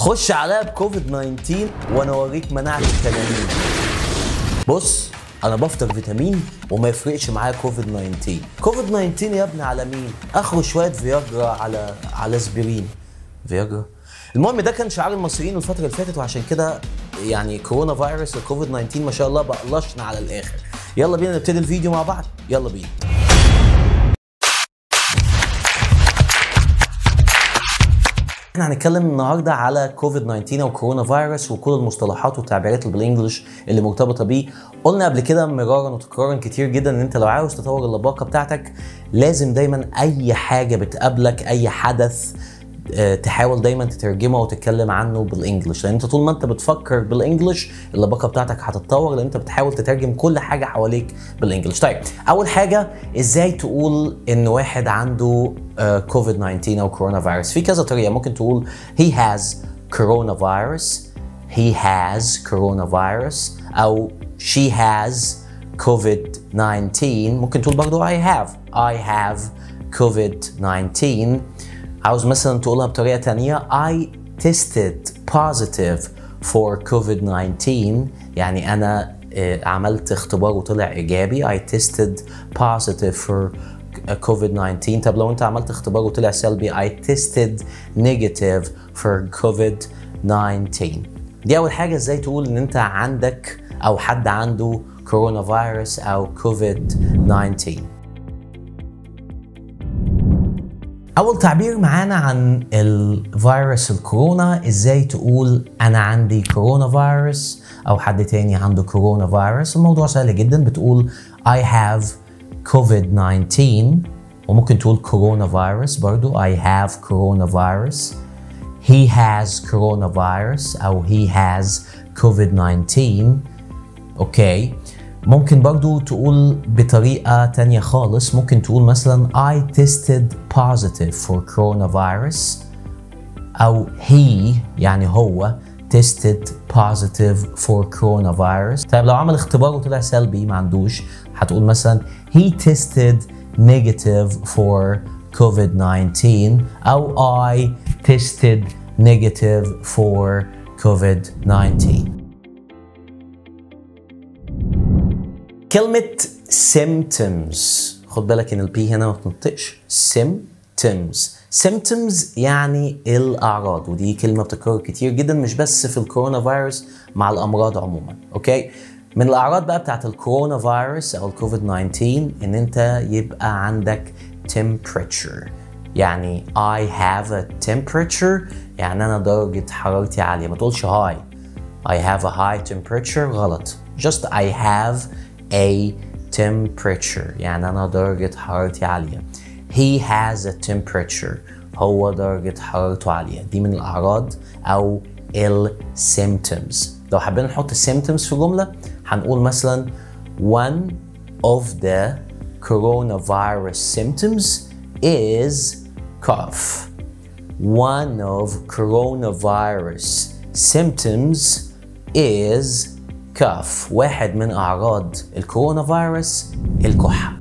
خش عليا بكوفيد 19 وانا اوريك مناعه التنانين بص انا بفطر فيتامين وما يفرقش معايا كوفيد 19 كوفيد 19 يا ابني على مين اخره شويه فياجرا على على اسبرين فياجرا المهم ده كان شعار المصريين الفتره اللي فاتت وعشان كده يعني كورونا فيروس الكوفيد 19 ما شاء الله بقلشنا على الاخر يلا بينا نبتدي الفيديو مع بعض يلا بينا احنا هنتكلم النهارده على كوفيد 19 او كورونا فيروس وكل المصطلحات والتعبيرات اللي بالانجلش اللي مرتبطه بيه قلنا قبل كده مرارا وتكرارا كتير جدا ان انت لو عاوز تطور اللباقه بتاعتك لازم دايما اي حاجه بتقابلك اي حدث آه، تحاول دايما تترجمه وتتكلم عنه بالانجلش لان انت طول ما انت بتفكر بالانجلش اللباقه بتاعتك هتتطور لان انت بتحاول تترجم كل حاجه حواليك بالانجلش طيب اول حاجه ازاي تقول ان واحد عنده كوفيد 19 او كورونا فيروس في كذا طريقه ممكن تقول he has coronavirus he has coronavirus او she has COVID-19 ممكن تقول برضو I have I have COVID-19 عاوز مثلا تقولها بطريقة تانية I tested positive for COVID-19 يعني أنا آه، عملت اختبار وطلع إيجابي I tested positive for COVID-19 طب لو أنت عملت اختبار وطلع سلبي I tested negative for COVID-19 دي أول حاجة إزاي تقول إن أنت عندك أو حد عنده كورونا فيروس أو كوفيد 19 أول تعبير معانا عن الفيروس الكورونا إزاي تقول أنا عندي كورونا فيروس أو حد تاني عنده كورونا فيروس الموضوع سهل جدا بتقول I have COVID-19 وممكن تقول كورونا فيروس برضو I have coronavirus he has coronavirus أو he has COVID-19 اوكي ممكن برضو تقول بطريقة تانية خالص ممكن تقول مثلا I tested positive for coronavirus أو he يعني هو tested positive for coronavirus طيب لو عمل اختبار وطلع سلبي ما عندوش هتقول مثلا he tested negative for COVID-19 أو I tested negative for COVID-19 كلمة symptoms خد بالك ان البي هنا ما بتنطقش symptoms symptoms يعني الاعراض ودي كلمة بتتكرر كتير جدا مش بس في الكورونا فيروس مع الامراض عموما اوكي من الاعراض بقى بتاعت الكورونا فيروس او الكوفيد 19 ان انت يبقى عندك temperature يعني I have a temperature يعني انا درجة حرارتي عالية ما تقولش high I have a high temperature غلط just I have a temperature يعني أنا درجة حرارتي عالية he has a temperature هو درجة حرارته عالية دي من الأعراض أو ال symptoms لو حابين نحط symptoms في جملة هنقول مثلا one of the coronavirus symptoms is cough one of coronavirus symptoms is cough واحد من أعراض الكورونا فيروس الكحة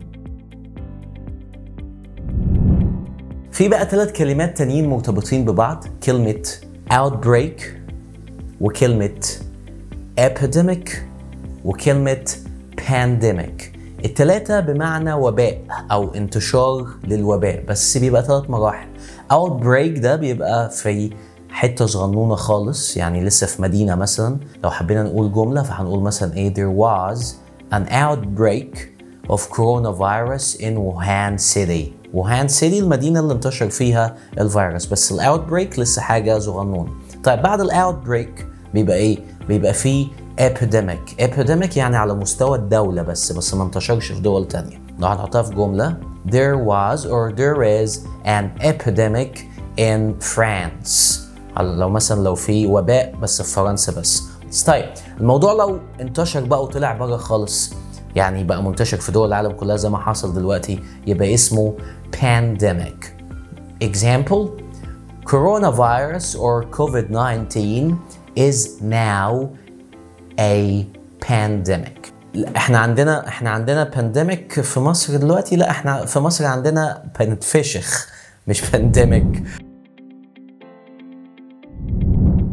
في بقى ثلاث كلمات تانيين مرتبطين ببعض كلمة outbreak وكلمة epidemic وكلمة pandemic التلاتة بمعنى وباء أو انتشار للوباء بس بيبقى ثلاث مراحل outbreak ده بيبقى في حته صغنونه خالص يعني لسه في مدينه مثلا لو حبينا نقول جمله فهنقول مثلا ايه there was an outbreak of coronavirus in Wuhan City ووهان سيتي المدينة اللي انتشر فيها الفيروس بس الاوتبريك لسه حاجة صغنونة طيب بعد الاوتبريك بيبقى ايه؟ بيبقى فيه epidemic epidemic يعني على مستوى الدولة بس بس ما انتشرش في دول تانية لو هنحطها في جملة there was or there is an epidemic in France لو مثلا لو في وباء بس في فرنسا بس طيب الموضوع لو انتشر بقى وطلع بره خالص يعني بقى منتشر في دول العالم كلها زي ما حصل دلوقتي يبقى اسمه pandemic example coronavirus or COVID-19 is now a pandemic لا، احنا عندنا احنا عندنا pandemic في مصر دلوقتي لا احنا في مصر عندنا بنتفشخ مش pandemic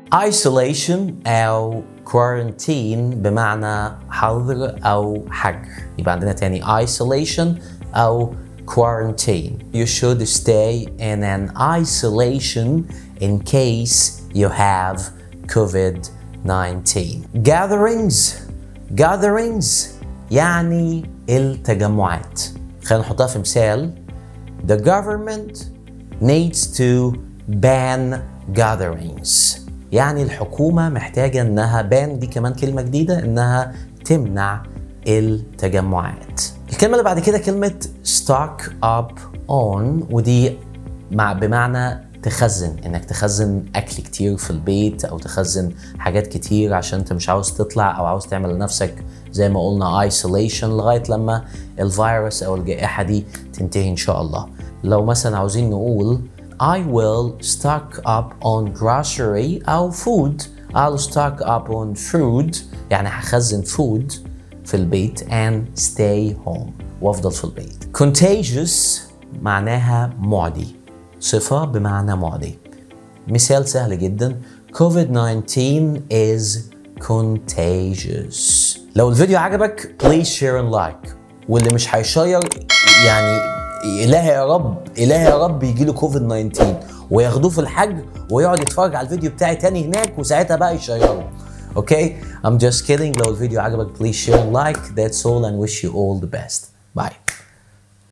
isolation أو quarantine بمعنى حظر أو حجر يبقى عندنا تاني isolation أو quarantine you should stay in an isolation in case you have COVID-19 gatherings gatherings يعني التجمعات خلينا نحطها في مثال The government needs to ban gatherings يعني الحكومة محتاجة انها بان دي كمان كلمة جديدة انها تمنع التجمعات الكلمة اللي بعد كده كلمة stock up on ودي مع بمعنى تخزن انك تخزن اكل كتير في البيت او تخزن حاجات كتير عشان انت مش عاوز تطلع او عاوز تعمل لنفسك زي ما قلنا isolation لغايه لما الفيروس او الجائحه دي تنتهي ان شاء الله لو مثلا عاوزين نقول I will stock up on grocery او food I'll stock up on food يعني هخزن food في البيت and stay home وافضل في البيت contagious معناها معدي صفة بمعنى معدي مثال سهل جدا COVID-19 is contagious لو الفيديو عجبك please share and like واللي مش هيشير يعني إلهي يا رب إلهي يا رب يجي له كوفيد 19 وياخدوه في الحج ويقعد يتفرج على الفيديو بتاعي تاني هناك وساعتها بقى يشيره اوكي I'm just kidding لو الفيديو عجبك please share and like that's all and wish you all the best bye